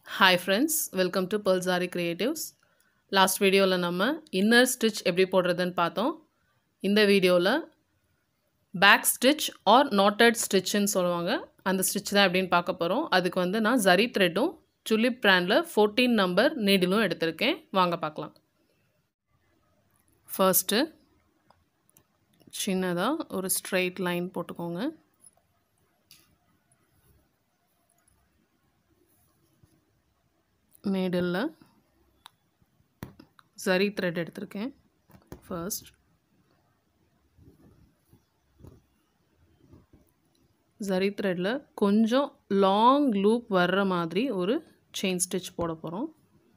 hi friends welcome to Palsari creatives last வீடியோவில் நம்ம inner stitch எப்படி போடுறதுன்னு பார்த்தோம் இந்த வீடியோவில் பேக் ஸ்டிச் ஆர் நாட்டட் ஸ்டிச்சுன்னு சொல்லுவாங்க அந்த ஸ்டிச் தான் எப்படின்னு பார்க்க போகிறோம் அதுக்கு வந்து நான் ஜரி த்ரெட்டும் சுலிப் பிராண்டில் ஃபோர்டீன் நம்பர் நீடிலும் எடுத்திருக்கேன் வாங்க பார்க்கலாம் ஃபர்ஸ்ட்டு சின்னதாக ஒரு ஸ்ட்ரெயிட் லைன் போட்டுக்கோங்க நீடில் ஜரி த்ரெட் எடுத்திருக்கேன் ஃபர்ஸ்ட் ஜரி த்ரெட்டில் கொஞ்சம் லாங் லூப் வர்ற மாதிரி ஒரு செயின் ஸ்டிச் போட போகிறோம்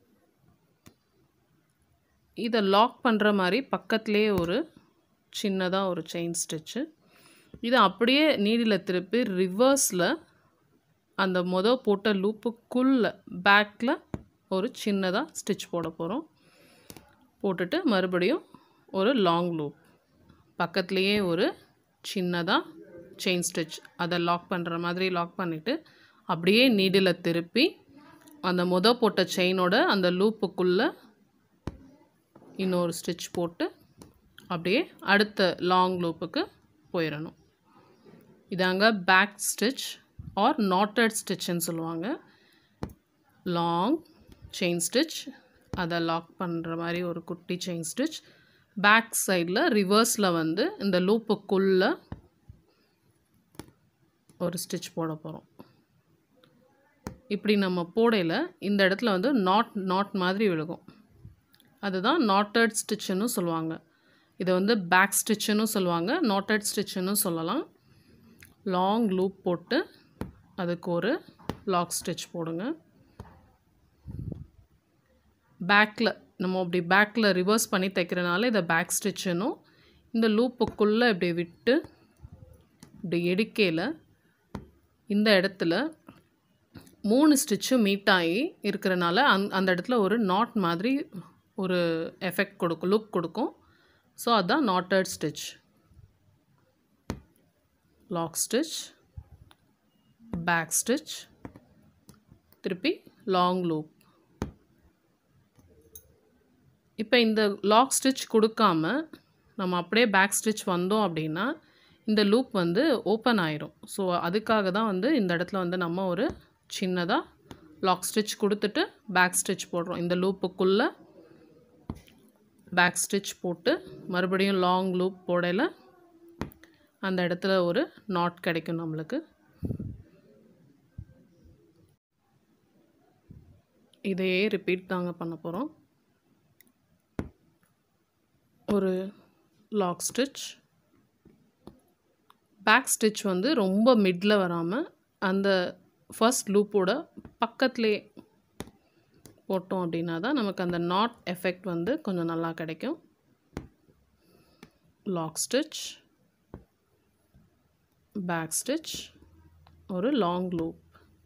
இதை லாக் பண்ணுற மாதிரி பக்கத்துலேயே ஒரு சின்னதாக ஒரு செயின் ஸ்டிச்சு இதை அப்படியே நீடில் திருப்பி ரிவர்ஸில் அந்த மொத போட்ட லூப்புக்குள்ளே பேக்கில் ஒரு சின்னதாக ஸ்டிச் போட போகிறோம் போட்டுட்டு மறுபடியும் ஒரு லாங் லூப் பக்கத்துலேயே ஒரு சின்னதாக செயின் ஸ்டிச் அதை லாக் பண்ணுற மாதிரி லாக் பண்ணிவிட்டு அப்படியே நீடில் திருப்பி அந்த மொத போட்ட செயினோட அந்த லூப்புக்குள்ளே இன்னொரு ஸ்டிச் போட்டு அப்படியே அடுத்த லாங் லூப்புக்கு போயிடணும் இதாங்க பேக் ஸ்டிச் ஆர் நாட்டட் ஸ்டிச்சுன்னு சொல்லுவாங்க லாங் செயின் ஸ்டிச் அதை லாக் பண்ணுற மாதிரி ஒரு குட்டி செயின் ஸ்டிச் பேக் சைடில் ரிவர்ஸில் வந்து இந்த லூப்புக்குள்ளே ஒரு ஸ்டிச் போட போகிறோம் இப்படி நம்ம போடையில் இந்த இடத்துல வந்து நாட் நாட் மாதிரி விழுகும் அதுதான் நாட்டட் ஸ்டிச்சுன்னு சொல்லுவாங்க இதை வந்து பேக் ஸ்டிச்சுன்னு சொல்லுவாங்க நாட்டட் ஸ்டிச்சுன்னு சொல்லலாம் லாங் லூப் போட்டு அதுக்கு ஒரு லாக் ஸ்டிச் போடுங்க பேக்கில் நம்ம அப்படி பேக்கில் ரிவர்ஸ் பண்ணி தைக்கிறனால இதை பேக் ஸ்டிச்சுன்னும் இந்த லூப்புக்குள்ளே இப்படி விட்டு இப்படி எடுக்கையில் இந்த இடத்துல மூணு ஸ்டிச்சும் மீட் ஆகி இருக்கிறனால அந் அந்த இடத்துல ஒரு நாட் மாதிரி ஒரு எஃபெக்ட் கொடுக்கும் லுக் கொடுக்கும் ஸோ அதுதான் knotted stitch lock stitch back stitch திருப்பி லாங் லூப் இப்போ இந்த லாக் ஸ்டிச் கொடுக்காம நம்ம அப்படியே பேக் ஸ்டிச் வந்தோம் அப்படின்னா இந்த லூப் வந்து ஓப்பன் ஆயிரும் ஸோ அதுக்காக தான் வந்து இந்த இடத்துல வந்து நம்ம ஒரு சின்னதாக லாக் ஸ்டிச் கொடுத்துட்டு பேக் ஸ்டிச் போடுறோம் இந்த லூப்புக்குள்ளே பேக் ஸ்டிச் போட்டு மறுபடியும் லாங் லூப் போடையில் அந்த இடத்துல ஒரு நாட் கிடைக்கும் நம்மளுக்கு இதையே ரிப்பீட் தாங்க பண்ண போகிறோம் ஒரு லாக் ஸ்டிச் பேக் ஸ்டிச் வந்து ரொம்ப மிடில் வராமல் அந்த ஃபர்ஸ்ட் லூப்போட பக்கத்துலேயே போட்டோம் அப்படின்னா தான் நமக்கு அந்த நாட் எஃபெக்ட் வந்து கொஞ்சம் நல்லா கிடைக்கும் லாக் ஸ்டிச் பேக் ஸ்டிச் ஒரு லாங் லூப்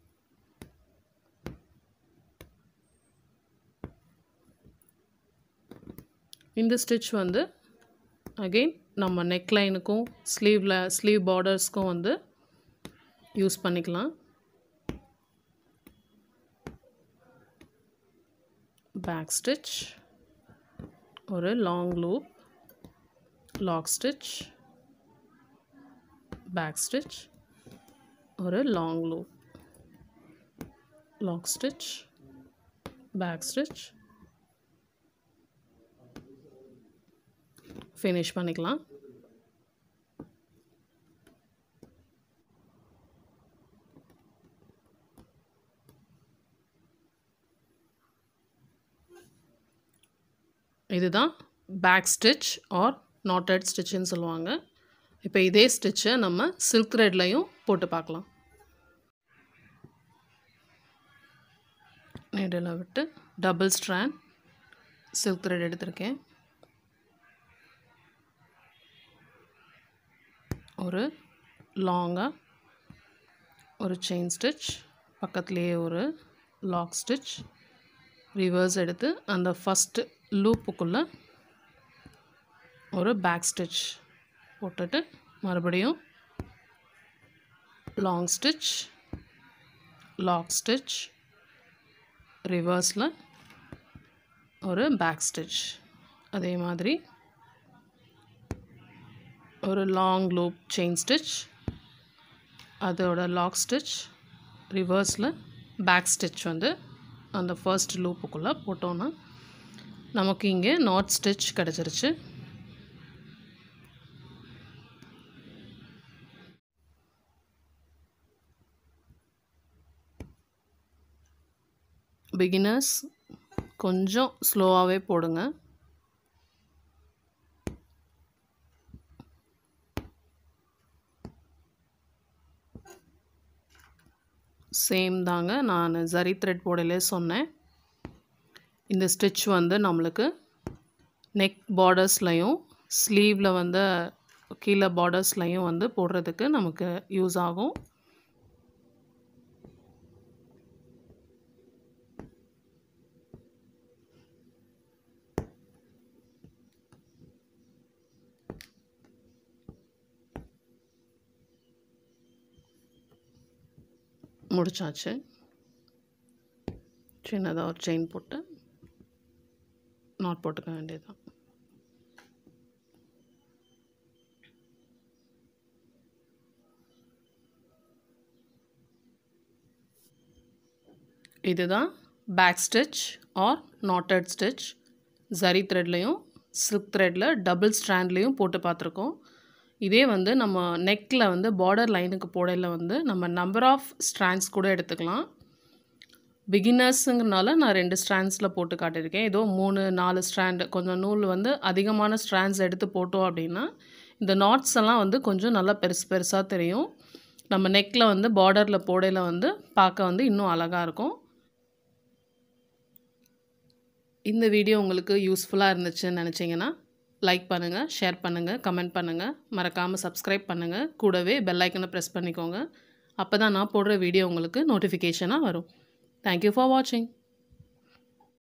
இந்த ஸ்டிச் வந்து அகெயின் நம்ம நெக்லைனுக்கும் ஸ்லீவில் ஸ்லீவ் பார்டர்ஸ்க்கும் வந்து யூஸ் பண்ணிக்கலாம் பேக் ஸ்டிச் ஒரு long loop lock stitch back stitch ஒரு long loop lock stitch back stitch finish பண்ணிக்கலாம் இதுதான் பேக் ஸ்டிச் ஆர் நாட்டட் ஸ்டிச்சுன்னு சொல்லுவாங்க இப்போ இதே ஸ்டிச்சை நம்ம சில்க் த்ரெட்லையும் போட்டு பார்க்கலாம் நீடில் விட்டு டபுள் ஸ்ட்ராண்ட் சில்க் த்ரெட் எடுத்திருக்கேன் ஒரு லாங்காக ஒரு செயின் ஸ்டிச் பக்கத்துலேயே ஒரு லாக் ஸ்டிச் ரிவர்ஸ் எடுத்து அந்த ஃபஸ்ட்டு லூப்புக்குள்ளே ஒரு பேக் ஸ்டிச் போட்டுட்டு மறுபடியும் லாங் ஸ்டிச் லாக் ஸ்டிச் ரிவர்ஸில் ஒரு பேக் ஸ்டிச் அதே மாதிரி ஒரு லாங் லூப் செயின் ஸ்டிச் அதோட லாக் ஸ்டிச் ரிவர்ஸில் பேக் ஸ்டிச் வந்து அந்த ஃபர்ஸ்ட் லூப்புக்குள்ளே போட்டோன்னா நமக்கு இங்கே நாட் ஸ்டிச் கிடச்சிருச்சு பிகினர்ஸ் கொஞ்சம் ஸ்லோவாகவே போடுங்க சேம் தாங்க நான் ஜரி த்ரெட் போடலே சொன்னேன் இந்த ஸ்டிச் வந்து நம்மளுக்கு நெக் பார்டர்ஸ்லையும் ஸ்லீவில் வந்து கீழே பார்டர்ஸ்லையும் வந்து போடுறதுக்கு நமக்கு யூஸ் ஆகும் முடிச்சாச்சு சின்னதாக ஒரு செயின் போட்டு நாட் போட்டுக்க வேண்டியதுதான் இதுதான் back stitch or knotted stitch zari த்ரெட்லேயும் சில்க் த்ரெட்டில் டபுள் ஸ்ட்ராண்ட்லேயும் போட்டு பார்த்துருக்கோம் இதே வந்து நம்ம நெக்கில் வந்து பார்டர் லைனுக்கு போடையில் வந்து நம்ம நம்பர் ஆஃப் ஸ்ட்ராண்ட்ஸ் கூட எடுத்துக்கலாம் பிகினர்ஸுங்கிறனால நான் ரெண்டு ஸ்ட்ராண்ட்ஸில் போட்டு காட்டியிருக்கேன் ஏதோ மூணு நாலு ஸ்ட்ராண்டு கொஞ்சம் நூல் வந்து அதிகமான ஸ்ட்ராண்ட்ஸ் எடுத்து போட்டோம் அப்படின்னா இந்த நாட்ஸ் எல்லாம் வந்து கொஞ்சம் நல்லா பெருசு பெருசாக தெரியும் நம்ம நெக்கில் வந்து பார்டரில் போடையில் வந்து பார்க்க வந்து இன்னும் அழகாக இருக்கும் இந்த வீடியோ உங்களுக்கு யூஸ்ஃபுல்லாக இருந்துச்சுன்னு நினச்சிங்கன்னா லைக் பண்ணுங்கள் ஷேர் பண்ணுங்கள் கமெண்ட் பண்ணுங்கள் மறக்காமல் சப்ஸ்கிரைப் பண்ணுங்கள் கூடவே பெல் ஐக்கனை ப்ரெஸ் பண்ணிக்கோங்க அப்போ தான் நான் போடுற வீடியோ உங்களுக்கு நோட்டிஃபிகேஷனாக வரும் தேங்க்யூ ஃபார் வாட்சிங்